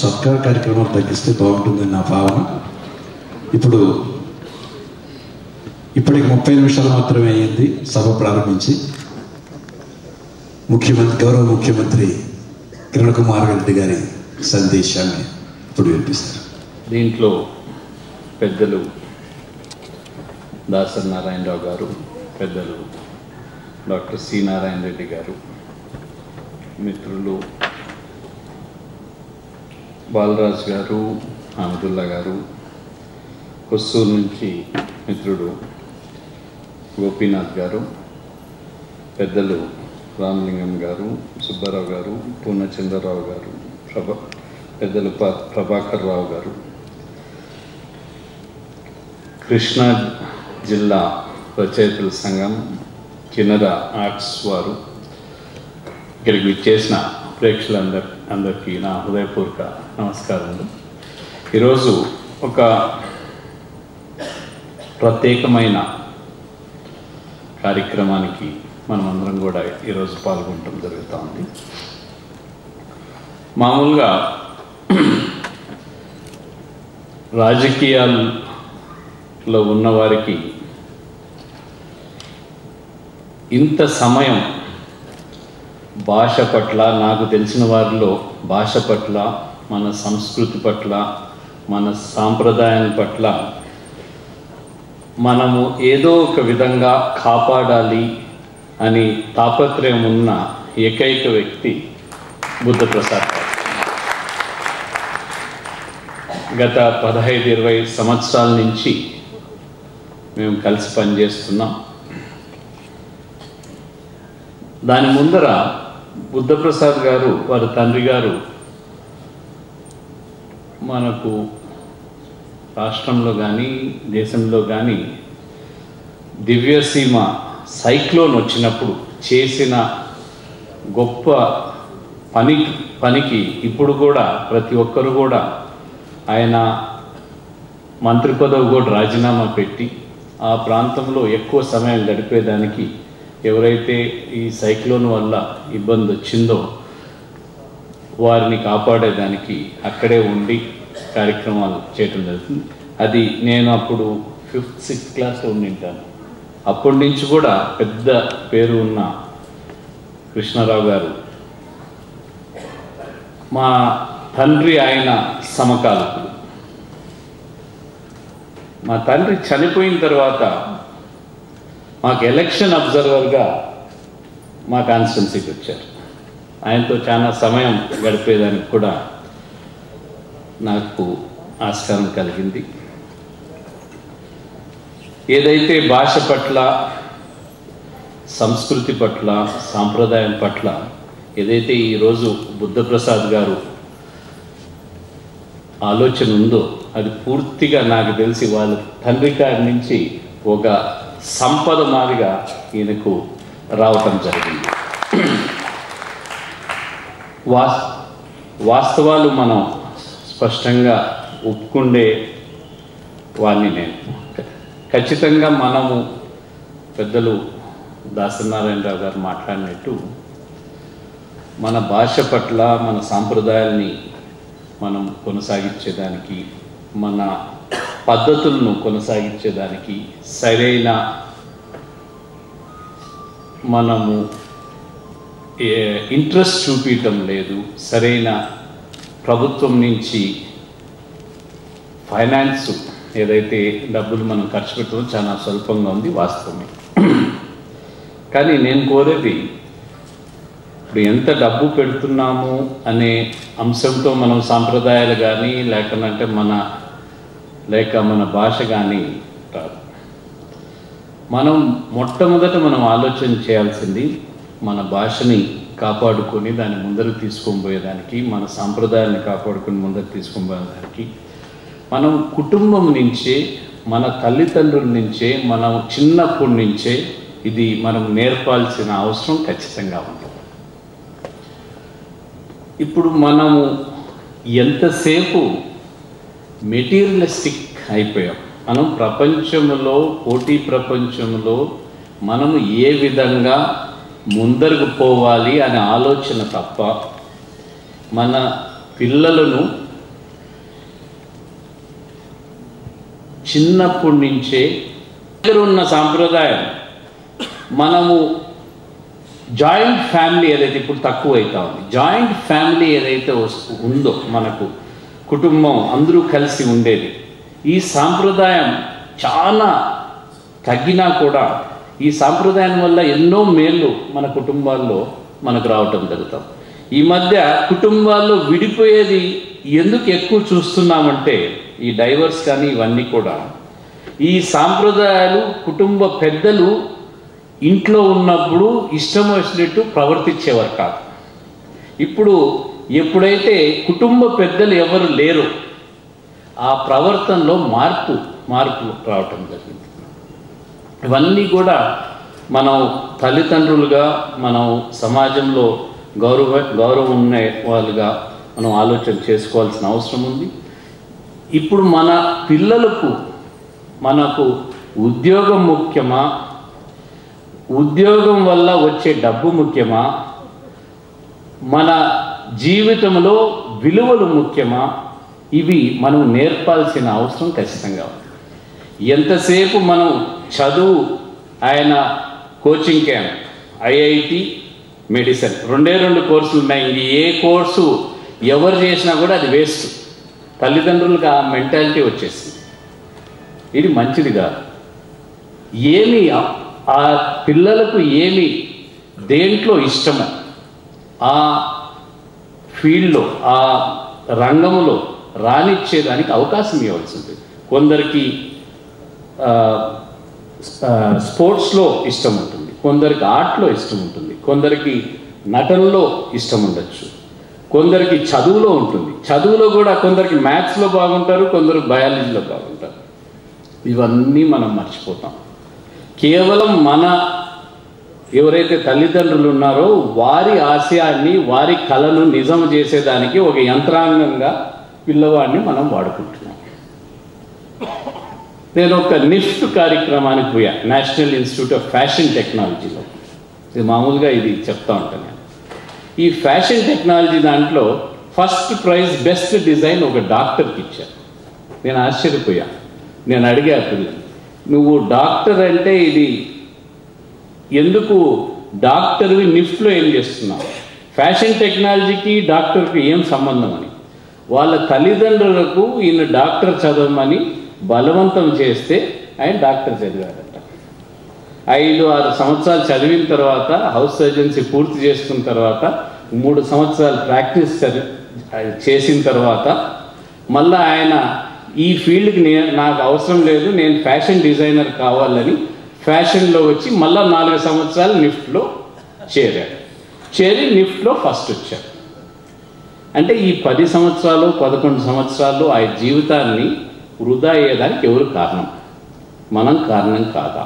సత్కార కార్యక్రమాలు తగ్గిస్తే బాగుంటుందని నా భావన ఇప్పుడు ఇప్పటికి ముప్పై నిమిషాలు మాత్రమే అయ్యింది సభ ప్రారంభించి ముఖ్యమంత్రి గౌరవ ముఖ్యమంత్రి కిరణ్ కుమార్ రెడ్డి గారి సందేశాన్ని ఇప్పుడు వినిపిస్తారు దీంట్లో పెద్దలు దాసరి నారాయణరావు గారు పెద్దలు డాక్టర్ సి నారాయణ రెడ్డి గారు మిత్రులు బాలరాజ్ గారు అహ్మదుల్లా గారు కొස්සూరు నుంచి మిత్రుడు గోపీనాథ్ గారు పెద్దలు రామలింగం గారు సుబ్బారావు గారు పూర్ణచంద్రరావు గారు ప్రభ పెద్దలు ప ప్రభాకర్ రావు గారు కృష్ణా జిల్లా రచయితల సంఘం కిన్నర ఆర్ట్స్ వారు ఇక్కడికి విచ్చేసిన ప్రేక్షకులందరి అందరికీ నా హృదయపూర్వక నమస్కారములు ఈరోజు ఒక ప్రత్యేకమైన కార్యక్రమానికి మనమందరం కూడా ఈరోజు పాల్గొనడం జరుగుతూ ఉంది మామూలుగా రాజకీయాల్లో ఉన్నవారికి ఇంత సమయం భాష పట్ల నాకు తెలిసిన వారిలో భాష పట్ల మన సంస్కృతి పట్ల మన సాంప్రదాయం పట్ల మనము ఏదో ఒక విధంగా కాపాడాలి అని తాపత్రయం ఉన్న ఏకైక వ్యక్తి బుద్ధప్రసాద్ గారు గత పదహైదు ఇరవై సంవత్సరాల నుంచి మేము కలిసి పనిచేస్తున్నాం దాని ముందర బుద్ధప్రసాద్ గారు వారి తండ్రి గారు మనకు రాష్ట్రంలో కానీ దేశంలో కానీ దివ్యసీమ సైక్లోన్ వచ్చినప్పుడు చేసిన గొప్ప పని పనికి ఇప్పుడు కూడా ప్రతి ఒక్కరు కూడా ఆయన మంత్రి పదవి కూడా రాజీనామా పెట్టి ఆ ప్రాంతంలో ఎక్కువ సమయం గడిపేదానికి ఎవరైతే ఈ సైక్లోన్ వల్ల ఇబ్బంది వచ్చిందో వారిని కాపాడేదానికి అక్కడే ఉండి కార్యక్రమాలు చేయటం జరుగుతుంది అది నేను అప్పుడు ఫిఫ్త్ సిక్స్త్ క్లాస్లో ఉండింటాను అప్పటి నుంచి కూడా పెద్ద పేరు ఉన్న కృష్ణారావు గారు మా తండ్రి ఆయన సమకాలకులు మా తండ్రి చనిపోయిన తర్వాత మాకు ఎలక్షన్ అబ్జర్వర్గా మా కాన్స్టిట్యున్సీకి వచ్చారు ఆయనతో చాలా సమయం గడిపేదానికి కూడా నాకు ఆస్కారం కలిగింది ఏదైతే భాష పట్ల సంస్కృతి పట్ల సాంప్రదాయం పట్ల ఏదైతే ఈరోజు బుద్ధప్రసాద్ గారు ఆలోచన ఉందో అది పూర్తిగా నాకు తెలిసి వాళ్ళ తండ్రి గారి నుంచి ఒక సంపద మాదిగా ఈయనకు రావటం జరిగింది వాస్ వాస్తవాలు మనం స్పష్టంగా ఒప్పుకుండే వారిని నేను ఖచ్చితంగా మనము పెద్దలు దాసనారాయణరావు గారు మాట్లాడినట్టు మన భాష పట్ల మన సాంప్రదాయాల్ని మనం కొనసాగించేదానికి మన పద్ధతులను కొనసాగించేదానికి సరైన మనము ఇంట్రెస్ట్ చూపించటం లేదు సరైన ప్రభుత్వం నుంచి ఫైనాన్స్ ఏదైతే డబ్బులు మనం ఖర్చు పెట్టడం చాలా స్వల్పంగా ఉంది వాస్తవమే కానీ నేను కోరేది ఇప్పుడు ఎంత డబ్బు పెడుతున్నాము అనే అంశంతో మనం సాంప్రదాయాలు కానీ లేకనంటే మన లేక మన భాష కానీ రాదు మనం మొట్టమొదట మనం ఆలోచన చేయాల్సింది మన భాషని కాపాడుకొని దాన్ని ముందరకు తీసుకొని పోయేదానికి మన సాంప్రదాయాన్ని కాపాడుకొని ముందరకు తీసుకొని పోయేదానికి మనం కుటుంబం నుంచే మన తల్లిదండ్రుల నుంచే మనం చిన్నప్పటి నుంచే ఇది మనం నేర్పాల్సిన అవసరం ఖచ్చితంగా ఉంది ఇప్పుడు మనము ఎంతసేపు మెటీరియలిస్టిక్ అయిపోయాం మనం ప్రపంచంలో పోటీ ప్రపంచంలో మనము ఏ విధంగా ముందరకు పోవాలి అనే ఆలోచన తప్ప మన పిల్లలను చిన్నప్పటి నుంచే దగ్గర ఉన్న సాంప్రదాయం మనము జాయింట్ ఫ్యామిలీ ఏదైతే ఇప్పుడు తక్కువ అవుతా ఉంది జాయింట్ ఫ్యామిలీ ఏదైతే వస్తు- ఉందో మనకు కుటుంబం అందరూ కలిసి ఉండేది ఈ సాంప్రదాయం చాలా తగ్గినా కూడా ఈ సాంప్రదాయం వల్ల ఎన్నో మేళ్ళు మన కుటుంబాల్లో మనకు రావటం జరుగుతాం ఈ మధ్య కుటుంబాల్లో విడిపోయేది ఎందుకు ఎక్కువ చూస్తున్నామంటే ఈ డైవర్స్ కానీ ఇవన్నీ కూడా ఈ సాంప్రదాయాలు కుటుంబ పెద్దలు ఇంట్లో ఉన్నప్పుడు ఇష్టం వచ్చినట్టు ప్రవర్తించేవారు కాదు ఇప్పుడు ఎప్పుడైతే కుటుంబ పెద్దలు ఎవరు లేరు ఆ ప్రవర్తనలో మార్పు మార్పు రావటం జరిగింది ఇవన్నీ కూడా మనం తల్లిదండ్రులుగా మనం సమాజంలో గౌరవ గౌరవం ఉన్న వాళ్ళుగా మనం ఆలోచన చేసుకోవాల్సిన అవసరం ఉంది ఇప్పుడు మన పిల్లలకు మనకు ఉద్యోగం ముఖ్యమా ఉద్యోగం వల్ల వచ్చే డబ్బు ముఖ్యమా మన జీవితంలో విలువలు ముఖ్యమా ఇవి మనం నేర్పాల్సిన అవసరం ఖచ్చితంగా ఉంది ఎంతసేపు మనం చదువు ఆయన కోచింగ్ క్యాంప్ ఐఐటి మెడిసిన్ రెండే రెండు కోర్సులు ఉన్నాయి ఇంక ఏ కోర్సు ఎవరు చేసినా కూడా అది వేస్ట్ తల్లిదండ్రులకు ఆ మెంటాలిటీ వచ్చేసింది ఇది మంచిది కాదు ఏమి ఆ- ఆ పిల్లలకు ఏమి దేంట్లో ఇష్టమో ఆ ఫీల్డ్లో ఆ రంగంలో రానిచ్చేదానికి అవకాశం ఇవ్వాల్సి ఉంటుంది కొందరికి ఆ, ఆ, స్పోర్ట్స్లో ఇష్టం ఉంటుంది కొందరికి ఆర్ట్లో ఇష్టం ఉంటుంది కొందరికి నటనలో ఇష్టం ఉండొచ్చు కొందరికి చదువులో ఉంటుంది చదువులో కూడా కొందరికి మ్యాథ్స్లో బాగుంటారు కొందరు బయాలజీలో బాగుంటారు ఇవన్నీ మనం మర్చిపోతాం కేవలం మన ఎవరైతే తల్లిదండ్రులు ఉన్నారో వారి ఆశయాన్ని వారి కళను నిజం చేసేదానికి ఒక యంత్రాంగంగా పిల్లవాడిని మనం వాడుకుంటున్నాం నేను ఒక నిఫ్ట్ కార్యక్రమానికి పోయా నేషనల్ ఇన్స్టిట్యూట్ ఆఫ్ ఫ్యాషన్ టెక్నాలజీలో ఇది మామూలుగా ఇది చెప్తా ఉంటాను నేను ఈ ఫ్యాషన్ టెక్నాలజీ దాంట్లో ఫస్ట్ ప్రైజ్ బెస్ట్ డిజైన్ ఒక డాక్టర్కి ఇచ్చారు నేను ఆశ్చర్యపోయా నేను అడిగా పిల్లలు నువ్వు డాక్టర్ అంటే ఇది ఎందుకు డాక్టర్వి నిఫ్ట్లో ఏం చేస్తున్నావు ఫ్యాషన్ టెక్నాలజీకి డాక్టర్కి ఏం సంబంధం అని వాళ్ళ తల్లిదండ్రులకు ఈయన డాక్టర్ చదవమని బలవంతం చేస్తే ఆయన డాక్టర్ చదివాడట ఐదు ఆరు సంవత్సరాలు చదివిన తర్వాత హౌస్ సర్జన్సీ పూర్తి చేసుకున్న తర్వాత మూడు సంవత్సరాలు ప్రాక్టీస్ చదివి చేసిన తర్వాత మళ్ళా ఆయన ఈ ఫీల్డ్కి నే నాకు అవసరం లేదు నేను ఫ్యాషన్ డిజైనర్ కావాలని ఫ్యాషన్లో వచ్చి మళ్ళా నాలుగు సంవత్సరాలు నిఫ్ట్లో చేరాడు చేరి నిఫ్ట్లో ఫస్ట్ వచ్చాడు అంటే ఈ పది సంవత్సరాలు పదకొండు సంవత్సరాలు ఆ జీవితాన్ని వృధా అయ్యేదానికి ఎవరు కారణం మనం కారణం కాదా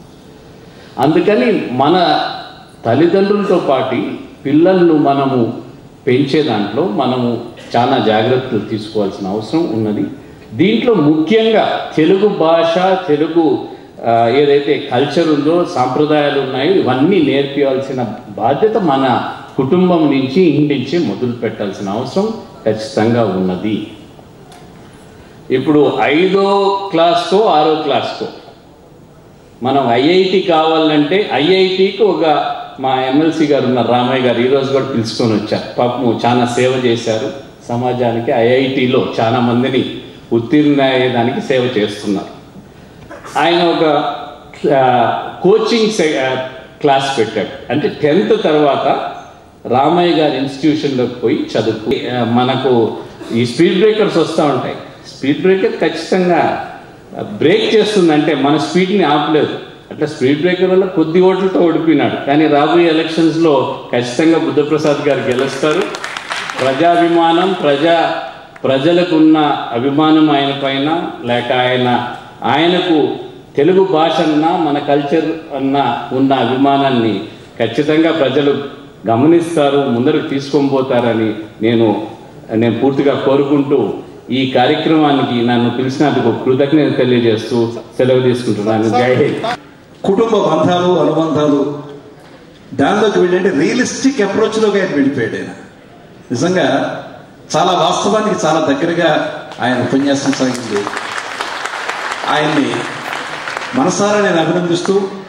అందుకని మన తల్లిదండ్రులతో పాటు పిల్లలను మనము పెంచే దాంట్లో మనము చాలా జాగ్రత్తలు తీసుకోవాల్సిన అవసరం ఉన్నది దీంట్లో ముఖ్యంగా తెలుగు భాష తెలుగు ఆ, ఏదైతే కల్చర్ ఉందో సాంప్రదాయాలు ఉన్నాయో ఇవన్నీ నేర్పించాల్సిన బాధ్యత మన కుటుంబం నుంచి ఇంటి నుంచి మొదలు పెట్టాల్సిన అవసరం ఖచ్చితంగా ఉన్నది ఇప్పుడు ఐదో క్లాస్కో ఆరో క్లాస్కో మనం ఐఐటి కావాలంటే ఐఐటికి ఒక మా ఎమ్మెల్సీ గారు ఉన్నారు రామయ్య గారు ఈరోజు కూడా పిలుచుకొని వచ్చారు పాపము చాలా సేవ చేశారు సమాజానికి ఐఐటిలో చాలా మందిని ఉత్తీర్ణ అయ్యేదానికి సేవ చేస్తున్నారు ఆయన ఒక ఆ, కోచింగ్ సె- ఆ, క్లాస్ పెట్టాడు అంటే టెన్త్ తర్వాత రామయ్య గారి ఇన్స్టిట్యూషన్లోకి పోయి చదువుకు ఆ, మనకు ఈ స్పీడ్ బ్రేకర్స్ వస్తూ ఉంటాయి స్పీడ్ బ్రేకర్ ఖచ్చితంగా బ్రేక్ చేస్తుందంటే మన స్పీడ్ని ఆపలేదు అట్లా స్పీడ్ బ్రేకర్ వల్ల కొద్ది ఓట్లతో ఓడిపోయినాడు కానీ రాబోయే ఎలక్షన్స్లో ఖచ్చితంగా బుద్ధప్రసాద్ గారు గెలుస్తారు ప్రజాభిమానం ప్రజా ప్రజలకున్న అభిమానం ఆయన పైన లేక ఆయన ఆయనకు తెలుగు భాష అన్నా మన కల్చర్ అన్న ఉన్న అభిమానాన్ని ఖచ్చితంగా ప్రజలు గమనిస్తారు ముందరకు తీసుకొని పోతారని నేను నేను పూర్తిగా కోరుకుంటూ ఈ కార్యక్రమానికి నన్ను పిలిచినందుకు కృతజ్ఞత తెలియజేస్తూ సెలవు తీసుకుంటున్నాను జై హింద్ కుటుంబ బంధాలు అనుబంధాలు దానిలోకి వెళ్ళంటే రియలిస్టిక్ అప్రోచ్లోకి ఆయన వెళ్ళిపోయాడు ఆయన నిజంగా చాలా వాస్తవానికి చాలా దగ్గరగా ఆయన ఉపన్యాసం సాగింది ఆయన్ని మనసారా నేను అభినందిస్తూ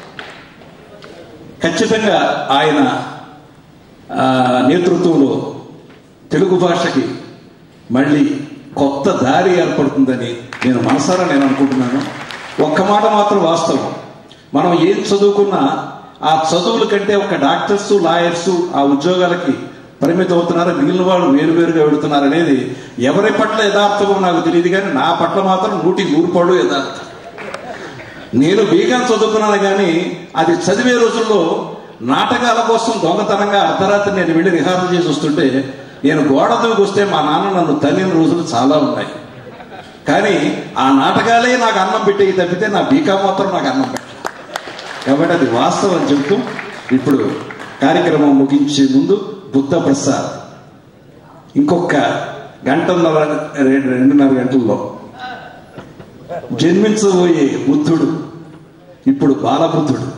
ఖచ్చితంగా ఆయన ఆ, నేతృత్వంలో తెలుగు భాషకి మళ్ళీ కొత్త దారి ఏర్పడుతుందని నేను మనసారా నేను అనుకుంటున్నాను ఒక్క మాట మాత్రం వాస్తవం మనం ఏం చదువుకున్నా ఆ చదువుల కంటే ఒక డాక్టర్స్ లాయర్స్ ఆ ఉద్యోగాలకి పరిమితం అవుతున్నారు మిగిలిన వాళ్ళు వేరువేరుగా వెళుతున్నారు అనేది ఎవరి పట్ల యథార్థమో నాకు తెలియదు కానీ నా పట్ల మాత్రం నూటికి నూరు పడు యథార్థం నేను బీగాన్ చదువుకున్నాను కానీ అది చదివే రోజుల్లో నాటకాల కోసం దొంగతనంగా అర్ధరాత్రి నేను వెళ్ళి రిహార్సల్ చేసి వస్తుంటే నేను గోడ దూకి వస్తే మా నాన్న నన్ను తల్లిన రోజులు చాలా ఉన్నాయి కానీ ఆ నాటకాలే నాకు అన్నం పెట్టేవి తప్పితే నా బీకా మాత్రం నాకు అన్నం పెట్ట కాబట్టి అది వాస్తవం చెప్తూ ఇప్పుడు కార్యక్రమం ముగించే ముందు బుద్ధ ప్రసాద్ ఇంకొక గంటన్నర రెండు రెండున్నర గంటల్లో జన్మించబోయే బుద్ధుడు ఇప్పుడు బాలబుద్ధుడు